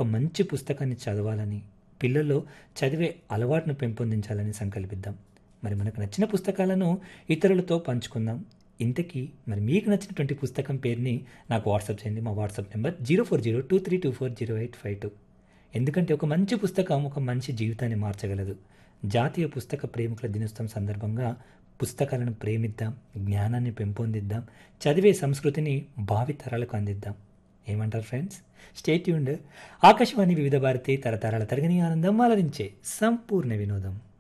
ఒక మంచి పుస్తకాన్ని చదవాలని పిల్లల్లో చదివే అలవాటును పెంపొందించాలని సంకల్పిద్దాం మరి మనకు నచ్చిన పుస్తకాలను ఇతరులతో పంచుకుందాం ఇంతకీ మరి మీకు నచ్చినటువంటి పుస్తకం పేరుని నాకు వాట్సాప్ చేయండి మా WhatsApp number zero four zero two three two four zero eight five two ఎందుకంటే ఒక మంచి పుస్తకం ఒక మంచి జీవితాన్ని మార్చగలదు జాతీయ పుస్తక ప్రేమికుల దినోత్సవం సందర్భంగా పుస్తకాలను ప్రేమిద్దాం జ్ఞానాన్ని పెంపొందిద్దాం చదివే సంస్కృతిని భావితరాలకు అందిద్దాం ఏమంటారు ఫ్రెండ్స్ స్టేట్యూండ్ ఆకాశవాణి వివిధ భారతి తరతరాల తరగని ఆనందం అలరించే సంపూర్ణ వినోదం